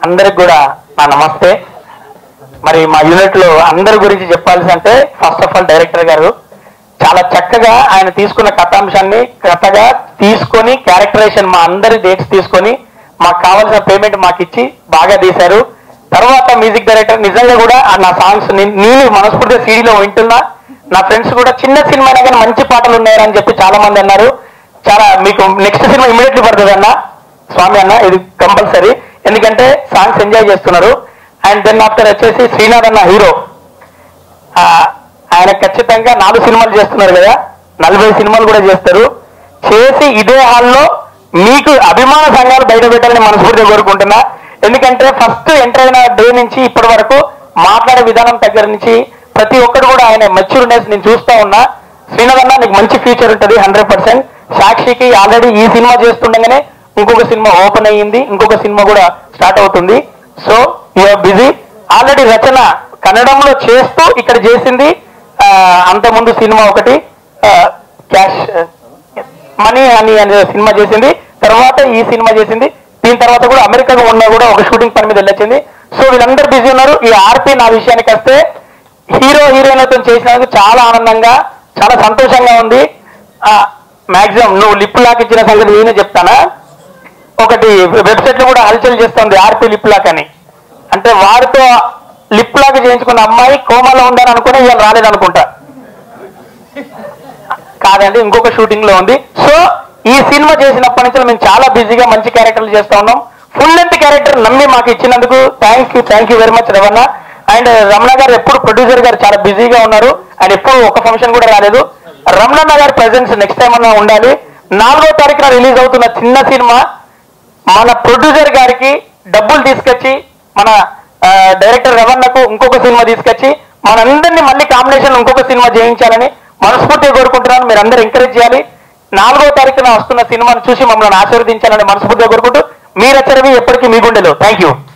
అందరికి కూడా నా నమస్తే మరి మా యూనిట్ లో అందరి గురించి చెప్పాల్సి అంటే ఫస్ట్ ఆఫ్ ఆల్ డైరెక్టర్ గారు చాలా చక్కగా ఆయన తీసుకున్న కథాంశాన్ని కథగా తీసుకొని క్యారెక్టరైజేషన్ మా అందరి డేట్స్ తీసుకొని మాకు కావాల్సిన పేమెంట్ మాకు ఇచ్చి బాగా తీశారు తర్వాత మ్యూజిక్ డైరెక్టర్ నిజంగా కూడా ఆ నా సాంగ్స్ నేను మనస్ఫూర్తిగా సీడీలో వింటున్నా నా ఫ్రెండ్స్ కూడా చిన్న సినిమా అయినా కానీ మంచి పాటలు ఉన్నాయని చెప్పి చాలా మంది అన్నారు చాలా మీకు నెక్స్ట్ సినిమా ఇమీడియట్లీ పడుతుంది అన్న స్వామి అన్న ఇది కంపల్సరీ ఎందుకంటే సాంగ్స్ ఎంజాయ్ చేస్తున్నారు అండ్ దెన్ ఆఫ్టర్ వచ్చేసి శ్రీనాథ్ అన్న హీరో ఆ, ఆయన ఖచ్చితంగా నాలుగు సినిమాలు చేస్తున్నారు కదా నలభై సినిమాలు కూడా చేస్తారు చేసి ఇదే హాల్లో మీకు అభిమాన సంఘాలు బయట పెట్టాలని మనస్ఫూర్తిగా కోరుకుంటున్నా ఎందుకంటే ఫస్ట్ ఎంటర్ అయిన డే నుంచి ఇప్పటి వరకు మాట్లాడే విధానం దగ్గర నుంచి ప్రతి ఒక్కరు కూడా ఆయన మెచ్యూర్నెస్ నేను చూస్తా ఉన్నా శ్రీనాథ్ అన్న నీకు మంచి ఫ్యూచర్ ఉంటుంది హండ్రెడ్ పర్సెంట్ సాక్షికి ఆల్రెడీ ఈ సినిమా చేస్తుండగానే ఇంకొక సినిమా ఓపెన్ అయ్యింది ఇంకొక సినిమా కూడా స్టార్ట్ అవుతుంది so you're busy already Rachana కన్నడంలో చేస్తూ ఇక్కడ చేసింది ఆ, అంతకుముందు సినిమా ఒకటి క్యాష్ మనీ అని అనే సినిమా చేసింది తర్వాత ఈ సినిమా చేసింది దీని తర్వాత కూడా అమెరికాలో ఉన్నా కూడా ఒక షూటింగ్ పని మీద వెళ్ళొచ్చింది సో వీళ్ళందరూ బిజీ ఉన్నారు ఈ ఆర్పి నా విషయానికి వస్తే హీరో హీరోయిన్తో చేసినందుకు చాలా ఆనందంగా చాలా సంతోషంగా ఉంది మాక్సిమం నువ్వు లిప్ లాక్ ఇచ్చిన సంగతి నేనే చెప్తానా ఒకటి వెబ్సైట్ లో కూడా హల్చల్ చేస్తుంది ఆర్పి లిప్ లాక్ అని అంటే వారితో లిప్ లాక్ చేయించుకున్న అమ్మాయి కోమాలో ఉందని అనుకుని ఇవాళ రాలేదనుకుంటా కాదండి ఇంకొక షూటింగ్ లో ఉంది సో ఈ సినిమా చేసినప్పటి నుంచి మేము చాలా బిజీగా మంచి క్యారెక్టర్లు చేస్తా ఉన్నాం ఫుల్ లెంత్ క్యారెక్టర్ నమ్మి మాకు ఇచ్చినందుకు thank you thank you very much రవణ అండ్ రమణ గారు ఎప్పుడు ప్రొడ్యూసర్ గారు చాలా బిజీగా ఉన్నారు అండ్ ఎప్పుడు ఒక ఫంక్షన్ కూడా రాలేదు రమణన్న గారి ప్రెసెన్స్ నెక్స్ట్ టైం అన్నా ఉండాలి నాలుగో తారీఖున రిలీజ్ అవుతున్న చిన్న సినిమా మన ప్రొడ్యూసర్ గారికి డబ్బులు తీసుకొచ్చి మన ఆ, డైరెక్టర్ రవణకు ఇంకొక సినిమా తీసుకొచ్చి మనందరినీ మళ్ళీ కాంబినేషన్ ఇంకొక సినిమా చేయించాలని మనస్ఫూర్తిగా కోరుకుంటున్నాను మీరు అందరూ ఎంకరేజ్ చేయాలి నాలుగో తారీఖున వస్తున్న సినిమాను చూసి మమ్మల్ని ఆశీర్వదించాలని మనస్ఫూర్తిగా కోరుకుంటూ మీ రచనవి ఎప్పటికీ మీ గుండెలో థ్యాంక్ యూ